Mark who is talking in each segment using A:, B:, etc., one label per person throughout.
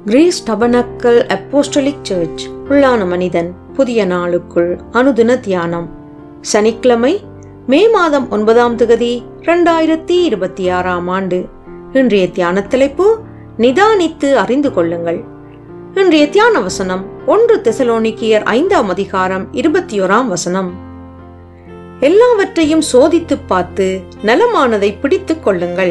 A: grace tabernacle apostolic search உள்ளான மனிதன் புதிய நாளுக்குள் அனுதின தியானம் சனிக்கிழமை மே மாதம் ஒன்பதாம் திகதி இரண்டாயிரத்தி இருபத்தி ஆறாம் ஆண்டு இன்றைய தியான தலைப்பு நிதானித்து அறிந்து கொள்ளுங்கள் இன்றைய தியான வசனம் ஒன்று தெசலோனிக்கியர் ஐந்தாம் அதிகாரம் இருபத்தி ஓராம் வசனம் எல்லாவற்றையும் சோதித்துப் பார்த்து நலமானதை பிடித்துக் கொள்ளுங்கள்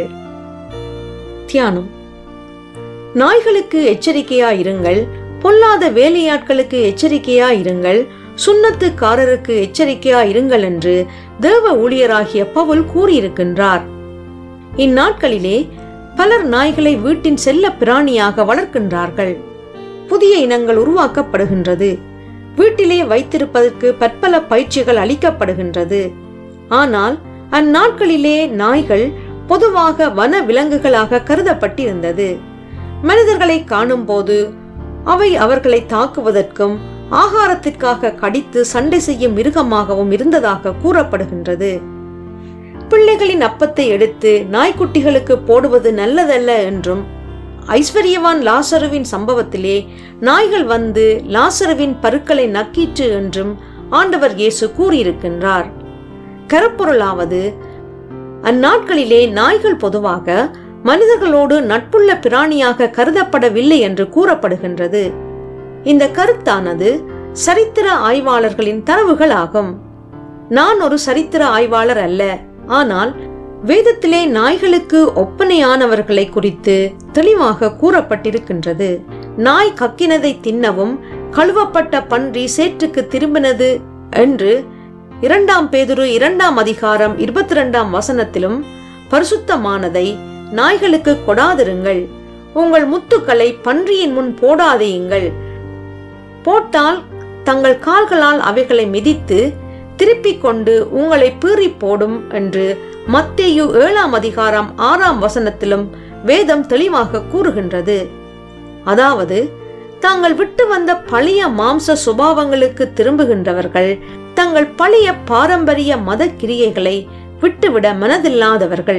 A: தியானம் நாய்களுக்கு எச்சரிக்கையா இருங்கள் பொல்லாத வேலையாட்களுக்கு எச்சரிக்கையா இருங்கள் சுண்ணத்துக்காரருக்கு எச்சரிக்கையா இருங்கள் என்று தேவ ஊழியராகிய பவுல் கூறியிருக்கின்றார் இந்நாட்களிலே பலர் நாய்களை வீட்டின் செல்ல பிராணியாக வளர்க்கின்றார்கள் புதிய இனங்கள் உருவாக்கப்படுகின்றது வீட்டிலே வைத்திருப்பதற்கு பற்பல பயிற்சிகள் அளிக்கப்படுகின்றது ஆனால் அந்நாட்களிலே நாய்கள் பொதுவாக வன விலங்குகளாக கருதப்பட்டிருந்தது மனிதர்களை காணும்போது அவை அவர்களை தாக்குவதற்கும் ஆகாரத்திற்காக கடித்து சண்டை செய்யும் மிருகமாகவும் இருந்ததாக கூறப்படுகின்றது பிள்ளைகளின் அப்பத்தை எடுத்து நாய்க்குட்டிகளுக்கு போடுவது நல்லதல்ல என்றும் ஐஸ்வர்யவான் லாசருவின் சம்பவத்திலே நாய்கள் வந்து லாசருவின் பருக்களை நக்கீற்று என்றும் ஆண்டவர் இயேசு கூறியிருக்கின்றார் கருப்பொருளாவது அந்நாட்களிலே நாய்கள் பொதுவாக மனிதர்களோடு நட்புள்ள பிராணியாக கருதப்படவில்லை என்று கூறப்படுகின்றது இந்த கருத்தானது சரித்திர ஆய்வாளர்களின் தரவுகள் ஆகும் நான் ஒரு சரித்திர ஆய்வாளர் அல்ல ஆனால் வேதத்திலே நாய்களுக்கு ஒப்பனையானவர்களை குறித்து தெளிவாக கூறப்பட்டிருக்கின்றது நாய் கக்கினதை தின்னவும் கழுவப்பட்ட பன்றி சேற்றுக்கு திரும்பினது என்று இரண்டாம் பேதுரு இரண்டாம் அதிகாரம் இருபத்தி இரண்டாம் வசனத்திலும் பரிசுத்தமானதை நாய்களுக்கு கொடாதிருங்கள் உங்கள் முத்துக்களை பன்றியின் முன் போடாதேயுங்கள் போட்டால் தங்கள் கால்களால் அவைகளை மிதித்து திருப்பிக் கொண்டு உங்களை பீறி போடும் என்று மத்தேயு ஏழாம் அதிகாரம் ஆறாம் வசனத்திலும் வேதம் தெளிவாக கூறுகின்றது அதாவது தாங்கள் விட்டு வந்த பழைய மாம்ச சுபாவங்களுக்கு திரும்புகின்றவர்கள் தங்கள் பழைய பாரம்பரிய மத கிரியைகளை விட்டுவிட மனதில்லாதவர்கள்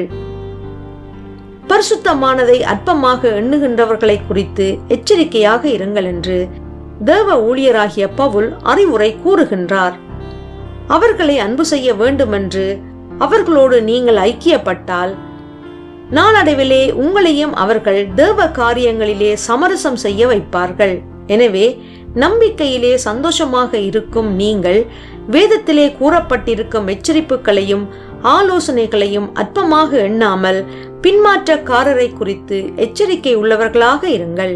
A: பரிசுத்தமானதை அற்பமாக எண்ணுகின்றவர்களை குறித்து எச்சரிக்கையாக இருங்கள் என்று தேவ ஊழியராகிய பவுல் அறிவுரை கூறுகின்றார் அவர்களை அன்பு செய்ய வேண்டுமென்று அவர்களோடு நீங்கள் ஐக்கியப்பட்டால் நாளடைவிலே உங்களையும் அவர்கள் தேவ காரியங்களிலே சமரசம் செய்ய வைப்பார்கள் எனவே நம்பிக்கையிலே சந்தோஷமாக இருக்கும் நீங்கள் வேதத்திலே கூறப்பட்டிருக்கும் எச்சரிப்புகளையும் ஆலோசனைகளையும் அற்பமாக எண்ணாமல் பின்மாற்றக்காரரை குறித்து எச்சரிக்கை உள்ளவர்களாக இருங்கள்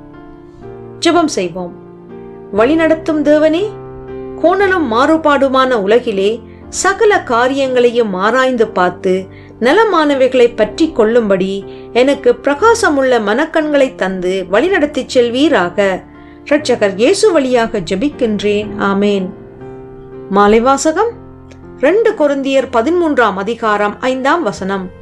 A: ஜெபம் செய்வோம் வழிநடத்தும் தேவனே கோணலும் மாறுபாடுமான உலகிலே சகல காரியங்களையும் ஆராய்ந்து பார்த்து நலமானவைகளை பற்றி கொள்ளும்படி எனக்கு பிரகாசமுள்ள மனக்கண்களை தந்து வழிநடத்தி செல்வீராக இரட்சகர் இயேசு வழியாக ஜெபிக்கின்றேன் ஆமேன் மாலை வாசகம் ரெண்டு கொருந்தியர் பதிமூன்றாம் அதிகாரம் ஐந்தாம் வசனம்